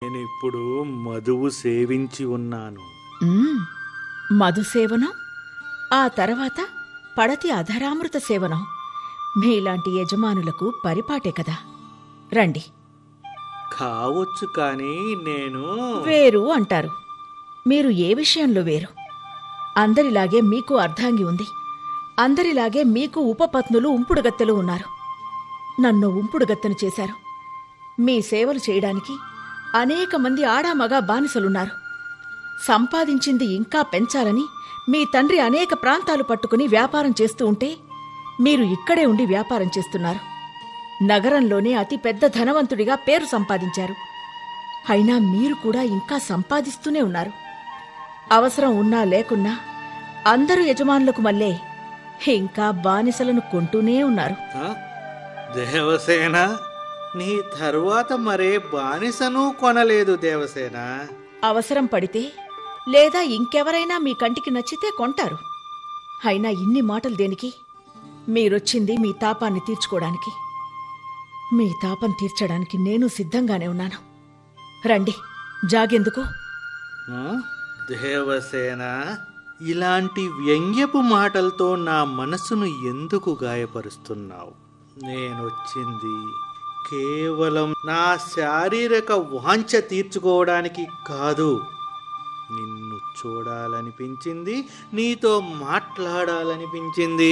నేనిప్పుడు మధువు సేవించి ఉన్నాను మ్మ్. మధు సేవనం ఆ తర్వాత పడతి అధరామృత సేవనం మీలాంటి యజమానులకు పరిపాటే కదా రండి కావచ్చు కానీ నేను వేరు అంటారు మీరు ఏ విషయంలో వేరు అందరిలాగే మీకు అర్ధాంగి ఉంది అందరిలాగే మీకు ఉపపత్నులు ఉంపుడుగత్తెలు ఉన్నారు నన్ను ఉంపుడుగత్తెను చేశారు మీ సేవలు చేయడానికి అనేక మంది ఆడామగ బానిసలున్నారు సంపాదించింది ఇంకా పెంచాలని మీ తండ్రి అనేక ప్రాంతాలు పట్టుకుని వ్యాపారం చేస్తూ ఉంటే మీరు ఇక్కడే ఉండి వ్యాపారం చేస్తున్నారు నగరంలోనే అతి పెద్ద ధనవంతుడిగా పేరు సంపాదించారు అయినా మీరు కూడా ఇంకా సంపాదిస్తూనే ఉన్నారు అవసరం ఉన్నా లేకున్నా అందరూ యజమానులకు మళ్ళే ఇంకా బానిసలను కొంటూనే ఉన్నారు ఆ? దేవసేన నీ తరువాత మరే బానిసను కొనలేదు దేవసేన అవసరం పడితే లేదా ఇంకెవరైనా మీ కంటికి నచ్చితే కొంటారు అయినా ఇన్ని మాటలు దేనికి మీరొచ్చింది మీ తాపాన్ని తీర్చుకోవడానికి మీ తాపం తీర్చడానికి నేను సిద్ధంగానే ఉన్నాను రండి జాగెందుకు ఆ? దేవసేన ఇలాంటి వ్యంగ్యపు మాటలతో నా మనసును ఎందుకు గాయపరుస్తున్నావు నేనొచ్చింది కేవలం నా శారీరక వాంఛ తీర్చుకోవడానికి కాదు నిన్ను చూడాలనిపించింది నీతో మాట్లాడాలనిపించింది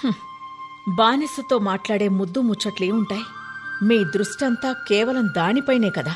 బానిసతో మాట్లాడే ముద్దు ముచ్చట్లే ఉంటాయి మీ దృష్టంతా కేవలం దానిపైనే కదా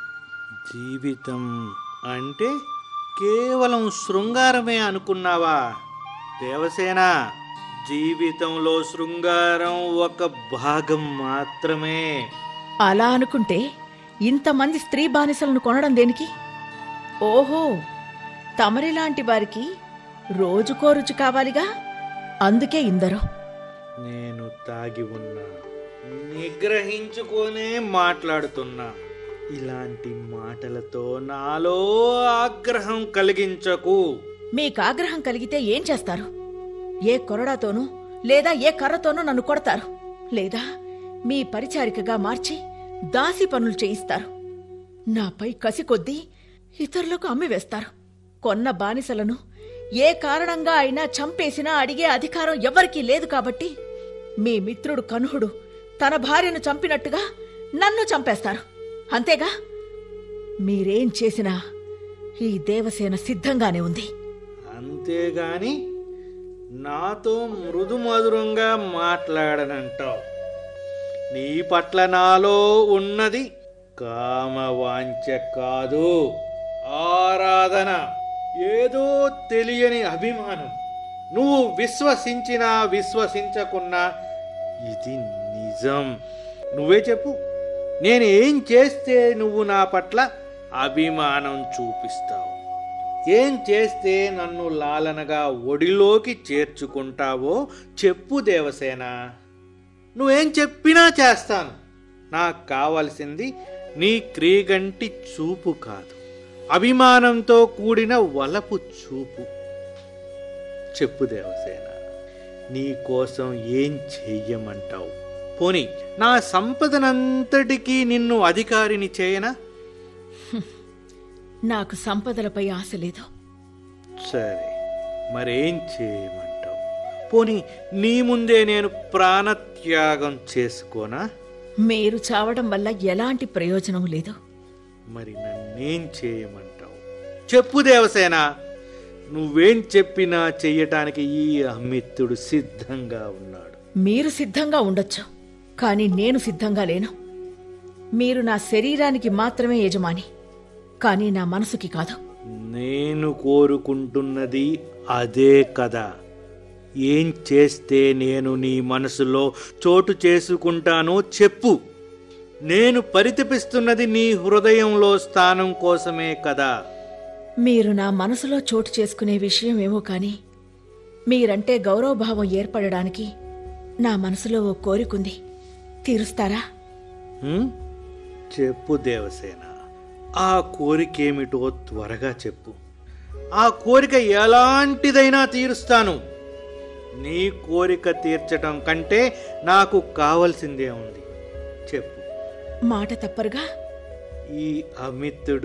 జీవితం అంటే కేవలం శృంగారమే అనుకున్నావా దేవసేన జీవితంలో శృంగారం ఒక భాగం మాత్రమే అలా అనుకుంటే ఇంతమంది స్త్రీ బానిసలను కొనడం దేనికి ఓహో తమరిలాంటి వారికి రోజుకో రుచి కావాలిగా అందుకే ఇందరో నేను తాగి ఉన్నా నిగ్రహించుకోనే మాట్లాడుతున్నా ఇలాంటి మాటలతో నాలో ఆగ్రహం కలిగించకు మీకు ఆగ్రహం కలిగితే ఏం చేస్తారు ఏ కొరడాతోనూ లేదా ఏ కర్రతోనూ నన్ను కొడతారు లేదా మీ పరిచారికగా మార్చి దాసి పనులు చేయిస్తారు నాపై కసి కొద్దీ ఇతరులకు అమ్మివేస్తారు కొన్న బానిసలను ఏ కారణంగా అయినా చంపేసినా అడిగే అధికారం ఎవరికీ లేదు కాబట్టి మీ మిత్రుడు కనుహుడు తన భార్యను చంపినట్టుగా నన్ను చంపేస్తారు అంతేగా మీరేం చేసినా ఈ దేవసేన సిద్ధంగానే ఉంది అంతేగాని నాతో మృదు మధురంగా మాట్లాడనంటావు నీ పట్ల నాలో ఉన్నది కామవాంఛ కాదు ఆరాధన ఏదో తెలియని అభిమానం నువ్వు విశ్వసించినా విశ్వసించకున్నా ఇది నిజం నువ్వే చెప్పు నేను ఏం చేస్తే నువ్వు నా పట్ల అభిమానం చూపిస్తావు ఏం చేస్తే నన్ను లాలనగా ఒడిలోకి చేర్చుకుంటావో చెప్పు దేవసేన నువ్వేం చెప్పినా చేస్తాను నాకు కావలసింది నీ క్రీగంటి చూపు కాదు అభిమానంతో కూడిన వలపు చూపు చెప్పు దేవసేన నీ కోసం ఏం చెయ్యమంటావు పోని నా సంపదనంతటికీ నిన్ను అధికారిని చేయనా నాకు సంపదలపై ఆశ లేదు సరే మరేం చేయమంటావు పోనీ నీ ముందే నేను ప్రాణత్యాగం చేసుకోనా మీరు చావడం వల్ల ఎలాంటి ప్రయోజనం లేదు మరి నన్నేం చేయమంటావు చెప్పు దేవసేన నువ్వేం చెప్పినా చెయ్యటానికి ఈ అమిత్తుడు సిద్ధంగా ఉన్నాడు మీరు సిద్ధంగా ఉండొచ్చు కానీ నేను సిద్ధంగా లేను మీరు నా శరీరానికి మాత్రమే యజమాని కానీ నా మనసుకి కాదు నేను కోరుకుంటున్నది అదే కదా ఏం చేస్తే నేను నీ మనసులో చోటు చేసుకుంటానో చెప్పు నేను పరితపిస్తున్నది నీ హృదయంలో స్థానం కోసమే కదా మీరు నా మనసులో చోటు చేసుకునే విషయం ఏమో కాని మీరంటే గౌరవభావం ఏర్పడడానికి నా మనసులో ఓ కోరికుంది తీరుస్తారా హ్మ్? చెప్పు దేవసేన ఆ కోరికేమిటో త్వరగా చెప్పు ఆ కోరిక ఎలాంటిదైనా తీరుస్తాను నీ కోరిక తీర్చటం కంటే నాకు కావలసిందే ఉంది చెప్పు మాట తప్పరుగా ఈ అమిత్తుడు